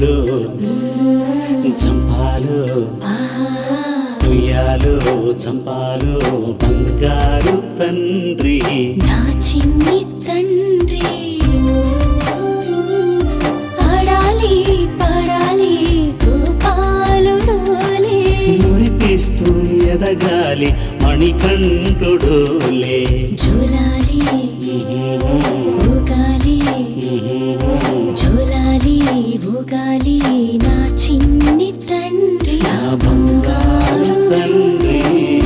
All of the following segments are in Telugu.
చంపాలు చంపాలు ఉయ్యాలు చంపాలు బంగారు తండ్రి నా చిన్ని తండ్రి ఆడాలి పాడాలి గోపాలుడోలే మురిపిస్తూ ఎదగాలి మణికంఠుడోలే జోలాలి ఊగాలి జోలాలి ఊగాలి నా చిన్ని తండ్రి నా బంగారు తండ్రి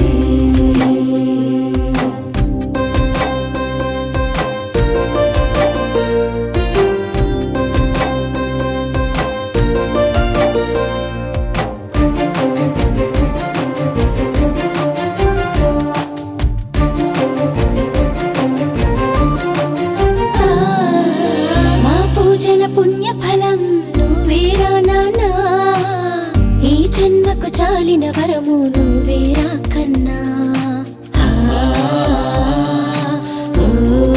ఆ, మా పూజల పుణ్య ఫలం నువ్వేరా నాన్నా ఈ జన్మకు చాలిన వరము నువ్వేరా కన్నా ఆ, ఓ,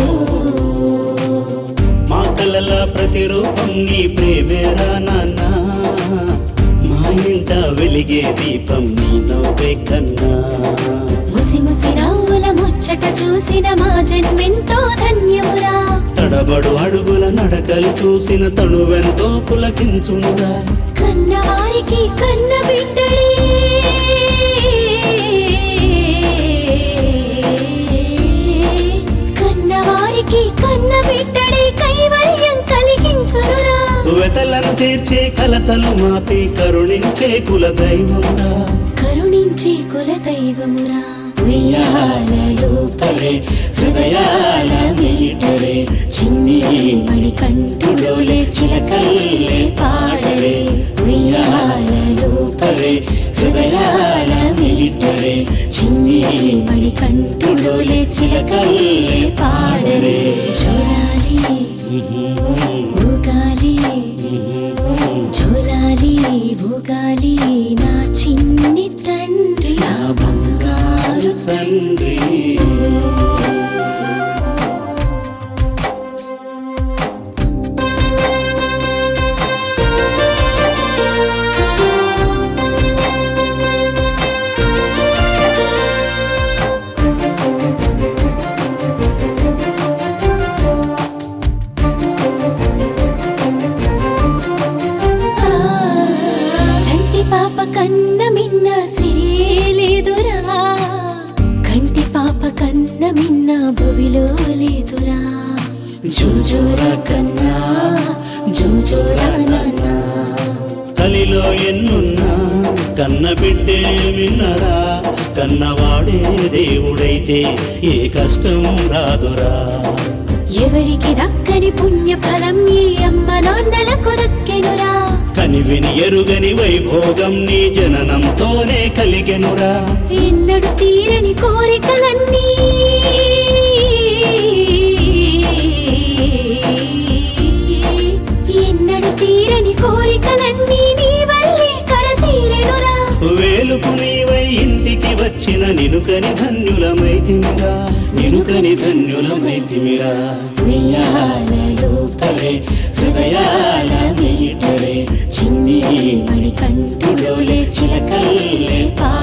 మా కలల ప్రతిరూపం నీ ప్రేమేరా నాన్న మా ఇంట వెలిగే దీపం నీ నవ్వే కన్నా ముసి ముసి నవ్వుల ముచ్చట చూసిన మా జన్మెంతో ధన్యమురా తడబడు అడుగుల నడకలు చూసిన తణువెంతో పులకించునురా కన్నవారికి కన్న బిడ్డడే కన్నవారికి కన్న బిడ్డడే కైవల్యం కలిగించునురా వెతలను తీర్చే కలతలు మాపి కరుణించే కుల దైవమురా కరుణించే కుల దైవమురా ఉయ్యాలూపరే హృదయాల మీటరే చిన్ని మణి కంఠుడోలే చిలకల్లే పాడరే ఉయ్యాలూపరే హృదయాల మీటరే చిన్ని మణి కంఠుడోలే చిలకల్లే పాడరే జోలాలి ఊగాలి జోలాలి ఊగాలి నా చిన్ని తండ్రి నా బంగారు తండ్రి ఆ, చంటి పాప కన్న మిన్న సిరేలేదురా కంటి పాప కన్న మిన్న భువిలో లేదురా జోజోరా కన్నా జోజోరా నాన్నా కలిలో ఎన్నున్నా కన్న బిడ్డే విన్నరా కన్నవాడే దేవుడైతే ఏ కష్టం రాదురా ఎవరికి దక్కని పుణ్య ఫలం ఈ అమ్మ నాన్నలకు దక్కెనురా కనివిని ఎరుగని వైభోగం నీ జననంతోనే కలిగెనురా ఎన్నడు తీరని కోరికలన్నీ ఎన్నడు తీరని కోరికలన్నీ నీ వల్లే కడ తీరెనురా వేలుపు నీవై ఇంటికి వచ్చిన నినుకని ధన్యులమైతిమిరా నినుకని ధన్యులమైతిమిరా ఉయ్యాలూపరే హృదయాల మీటరే చిన్ని మణి కంఠులోలే చిలకల్లే పా